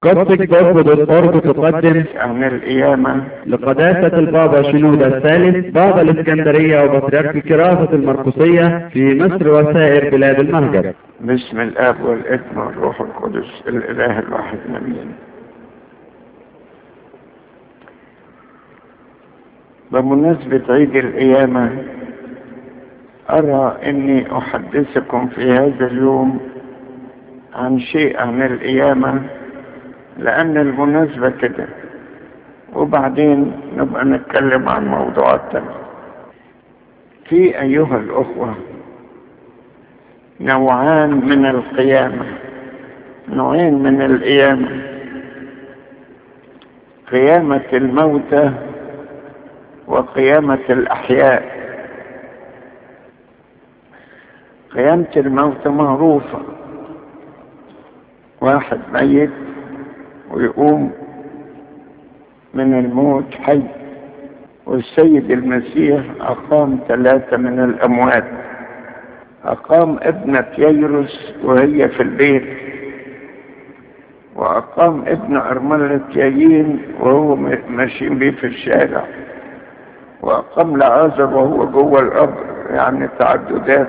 قصة برضو بالقرب تقدم عن القيامة لقداسة البابا شنودة الثالث بابا الإسكندرية وبطريرك كراسة المرقسية في مصر وسائر بلاد المهجر باسم الآب والابن والروح القدس الإله الواحد آمين بمناسبة عيد القيامة أرى أني أحدثكم في هذا اليوم عن شيء عن القيامة لأن المناسبة كده وبعدين نبقى نتكلم عن موضوعات تانية في أيها الأخوة نوعان من القيامة نوعين من القيامة قيامة الموتى وقيامة الأحياء قيامة الموتى معروفة واحد ميت ويقوم من الموت حي والسيد المسيح أقام ثلاثة من الأموات أقام ابنة ييروس وهي في البيت وأقام ابن أرملة يايين وهو ماشيين بيه في الشارع وأقام لعازر وهو جوه القبر يعني تعددات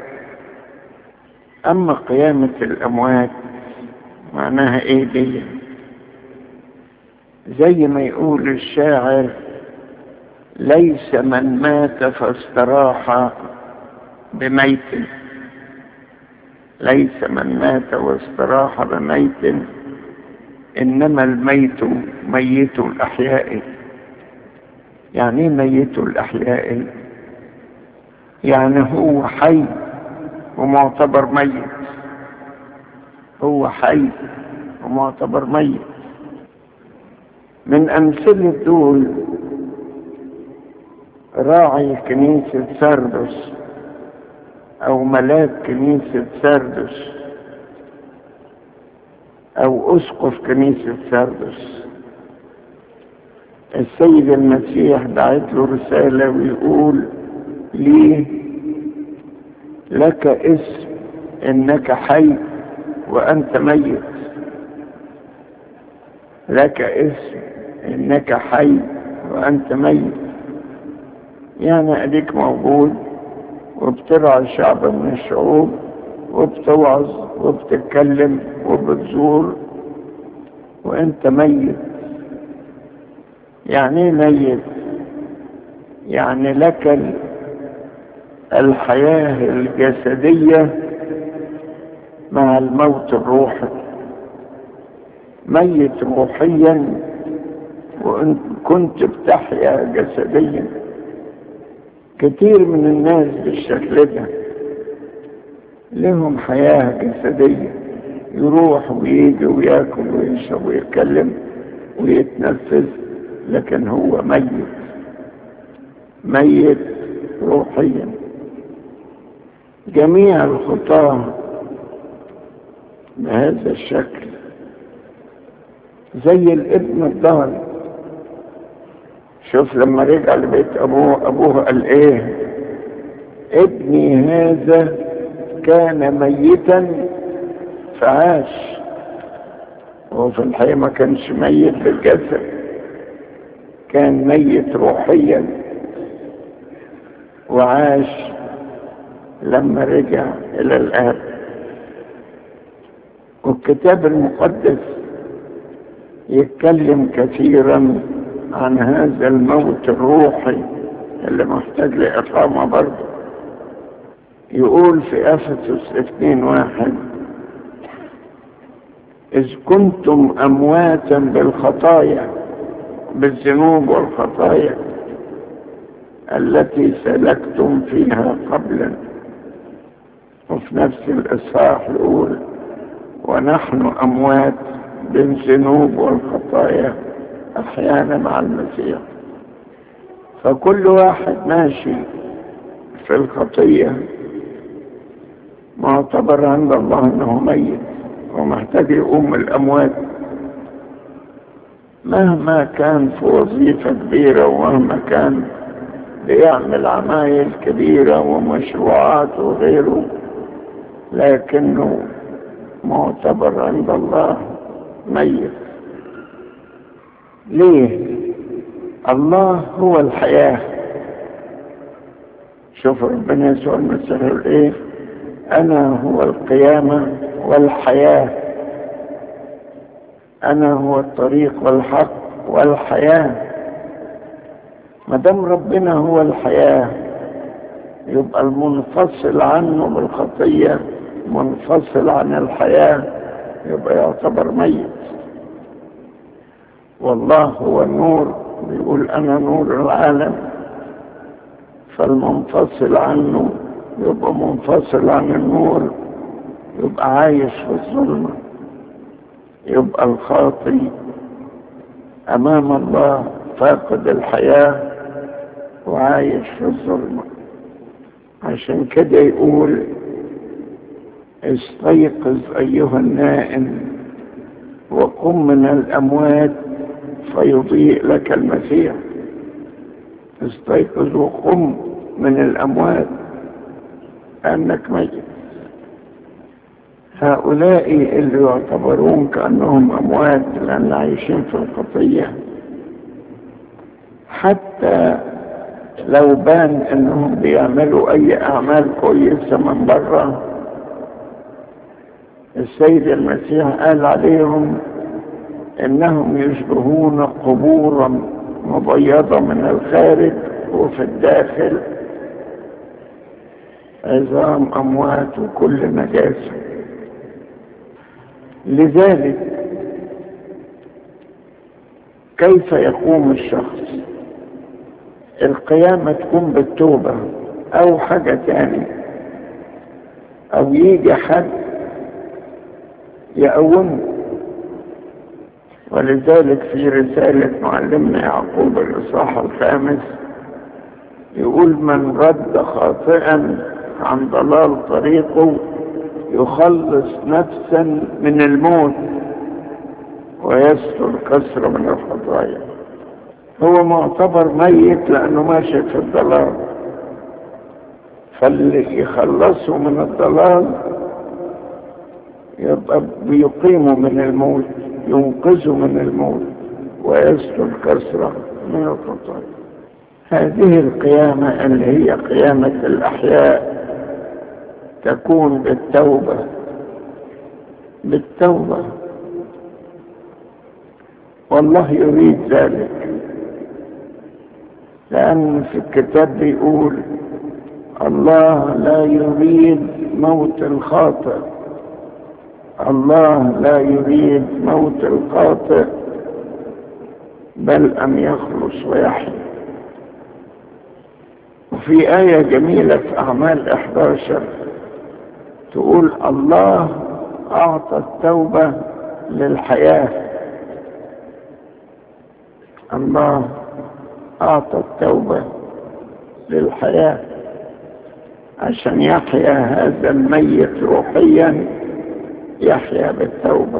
أما قيامة الأموات معناها إيه دي زي ما يقول الشاعر ليس من مات فاستراح بميت ليس من مات واستراح بميت إنما الميت ميت الأحياء يعني ايه ميت الأحياء يعني هو حي ومعتبر ميت هو حي ومعتبر ميت من أمثلة دول راعي كنيسة سردس أو ملاك كنيسة سردس أو أسقف كنيسة سردس السيد المسيح بعت له رسالة ويقول لي لك اسم إنك حي وأنت ميت لك اسم إنك حي وأنت ميت يعني أديك موجود وبترعى شعب من الشعوب وبتوعظ وبتتكلم وبتزور وانت ميت يعني ايه ميت يعني لك الحياة الجسدية مع الموت الروحي ميت روحيا وان كنت بتحيا جسديا كتير من الناس بالشكل ده لهم حياة جسدية يروح ويجي وياكل ويشرب ويتكلم ويتنفس لكن هو ميت ميت روحيا جميع الخطاة بهذا الشكل زي الابن الضال شوف لما رجع لبيت ابوه ابوه قال ايه ابني هذا كان ميتا فعاش هو في الحقيقة ما كانش ميت بالجسد كان ميت روحيا وعاش لما رجع الى الاب والكتاب المقدس يتكلم كثيرا عن هذا الموت الروحي اللي محتاج لإقامة برضه يقول في أفسس اثنين واحد إذ كنتم أمواتا بالخطايا بالذنوب والخطايا التي سلكتم فيها قبلا وفي نفس الإصحاح يقول ونحن أموات بالذنوب والخطايا أحيانا مع المسيح فكل واحد ماشي في الخطية معتبر عند الله أنه ميت ومحتاج يقوم من الأموات مهما كان في وظيفة كبيرة ومهما كان بيعمل عمايل كبيرة ومشروعات وغيره لكنه معتبر عند الله ميت ليه الله هو الحياة شوف ربنا يسوع المسيح يقول ايه انا هو القيامة والحياة انا هو الطريق والحق والحياة ما دام ربنا هو الحياة يبقى المنفصل عنه بالخطية منفصل عن الحياة يبقى يعتبر ميت والله هو النور بيقول أنا نور العالم فالمنفصل عنه يبقى منفصل عن النور يبقى عايش في الظلمة يبقى الخاطي أمام الله فاقد الحياة وعايش في الظلمة عشان كده يقول استيقظ أيها النائم وقم من الأموات فيضيء لك المسيح استيقظ وقم من الأموات أنك ميت هؤلاء اللي يعتبرون كأنهم أموات لأن عايشين في الخطية حتى لو بان انهم بيعملوا اي اعمال كويسة من بره السيد المسيح قال عليهم انهم يشبهون قبورا مبيضة من الخارج وفي الداخل عظام اموات وكل نجاسة لذلك كيف يقوم الشخص القيامة تكون بالتوبة او حاجة تانية او يجي حد يقومه ولذلك في رسالة معلمنا يعقوب الإصحاح الخامس يقول من رد خاطئا عن ضلال طريقه يخلص نفسا من الموت ويستر كسر من الخطايا هو معتبر ميت لأنه ماشي في الضلال فاللي يخلصه من الضلال يبقى بيقيمه من الموت ينقذه من الموت ويستر كسره من الخطايا هذه القيامة اللي هي قيامة الأحياء تكون بالتوبة بالتوبة والله يريد ذلك لأن في الكتاب بيقول الله لا يريد موت الخاطئ الله لا يريد موت الخاطئ بل أن يخلص ويحيى وفي آية جميلة في أعمال 11 تقول الله أعطى التوبة للحياة الله أعطى التوبة للحياة عشان يحيا هذا الميت روحيا يحيا بالتوبة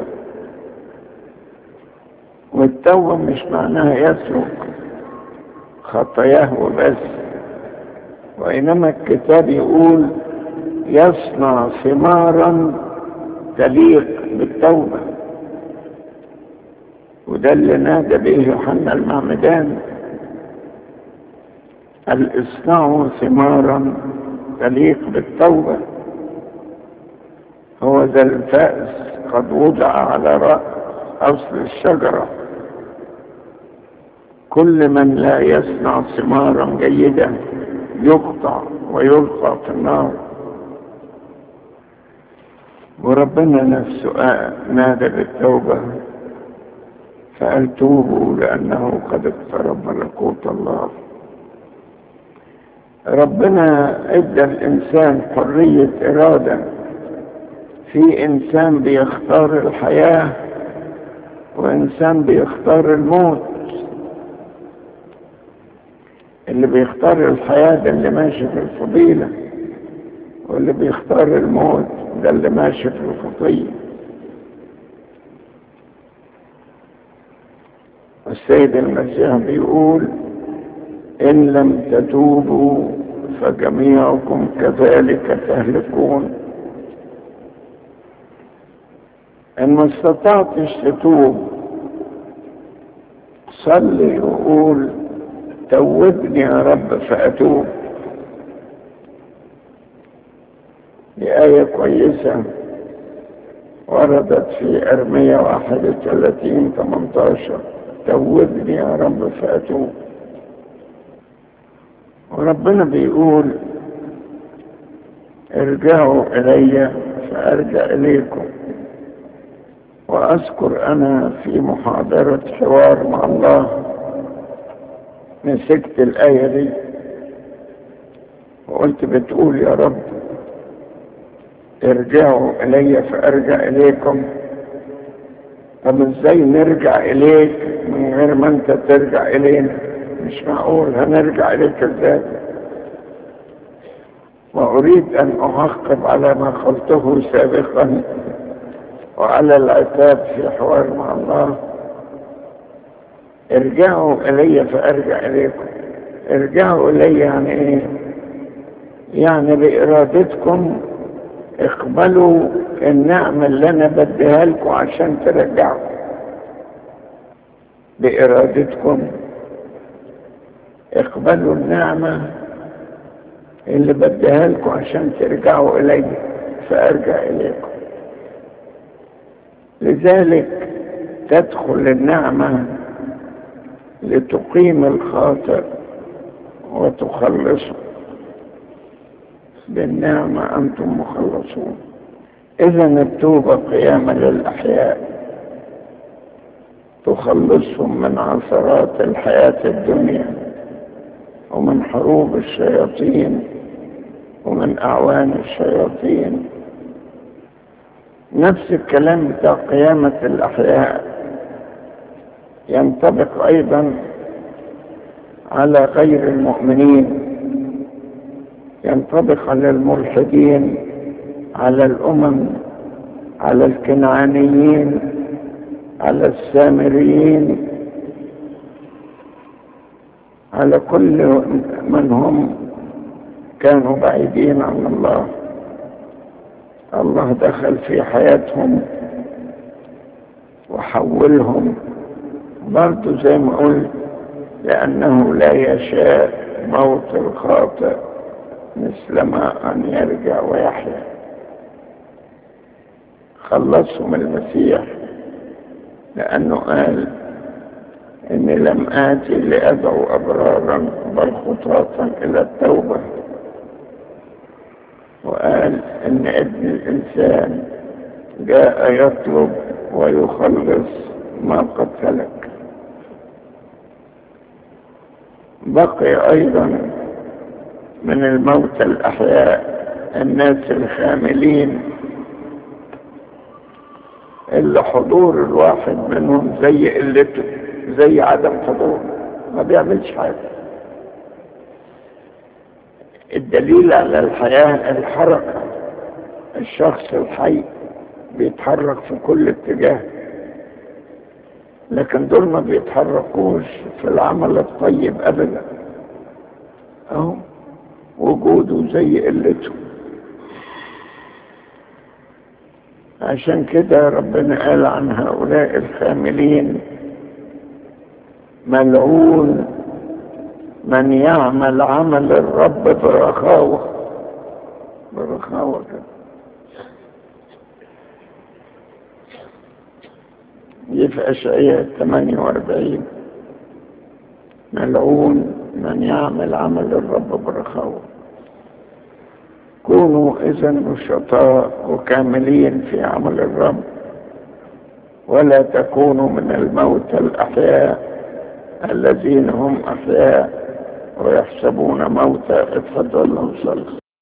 والتوبة مش معناها يترك خطاياه وبس وإنما الكتاب يقول يصنع ثمارا تليق بالتوبة وده اللي نادى به يوحنا المعمدان قال اصنعوا ثمارا تليق بالتوبة هو ذا الفأس قد وضع على رأس أصل الشجرة كل من لا يصنع ثمارا جيدة يقطع ويلقى في النار وربنا نفسه نادى بالتوبة فقال توبوا لأنه قد اقترب ملكوت الله ربنا ادى الإنسان حرية إرادة في إنسان بيختار الحياة وإنسان بيختار الموت اللي بيختار الحياة ده اللي ماشي في الفضيلة واللي بيختار الموت ده اللي ماشي في الخطية السيد المسيح بيقول إن لم تتوبوا فجميعكم كذلك تهلكون إن ما استطعتش تتوب يصلي ويقول توبني يا رب فأتوب دي آية كويسة وردت في أرمية واحد وثلاثين تمنتاشر توبني يا رب فأتوب وربنا بيقول ارجعوا إلي فأرجع إليكم وأذكر أنا في محاضرة حوار مع الله مسكت الآية دي وقلت بتقول يا رب ارجعوا إلي فأرجع إليكم طب ازاي نرجع إليك من غير ما انت ترجع إلينا مش معقول هنرجع إليك ازاي وأريد أن أعقب على ما قلته سابقا وعلى العتاب في حوار مع الله ارجعوا إلي فأرجع إليكم ارجعوا إلي يعني إيه يعني بإرادتكم اقبلوا النعمة اللي أنا بديها لكم عشان ترجعوا بإرادتكم اقبلوا النعمة اللي بديها لكم عشان ترجعوا إلي فأرجع إليكم لذلك تدخل النعمة لتقيم الخاطر وتخلصه بالنعمة أنتم مخلصون إذا التوبة قيامة للأحياء تخلصهم من عثرات الحياة الدنيا ومن حروب الشياطين ومن أعوان الشياطين نفس الكلام بتاع قيامة الأحياء ينطبق أيضا على غير المؤمنين ينطبق على الملحدين على الأمم على الكنعانيين على السامريين على كل من هم كانوا بعيدين عن الله الله دخل في حياتهم وحولهم برضو زي ما قلت لأنه لا يشاء موت الخاطئ مثلما أن يرجع ويحيا خلصهم المسيح لأنه قال إني لم آتي لأدعو أبرارا بل خطاة إلى التوبة وقال إن ابن الإنسان جاء يطلب ويخلص ما قد هلك بقي أيضا من الموتى الأحياء الناس الخاملين اللي حضور الواحد منهم زي قلته زي عدم حضور ما بيعملش حاجة الدليل على الحياة الحركة الشخص الحي بيتحرك في كل اتجاه لكن دول ما بيتحركوش في العمل الطيب ابدا اهو وجوده زي قلته عشان كده ربنا قال عن هؤلاء الخاملين ملعون من يعمل عمل الرب برخاوة برخاوة كده دي في أشعية 48 ملعون من يعمل عمل الرب برخاوة كونوا إذا نشطاء وكاملين في عمل الرب ولا تكونوا من الموتى الأحياء الذين هم أحياء ويحسبون موتى اتفضلوا صلوا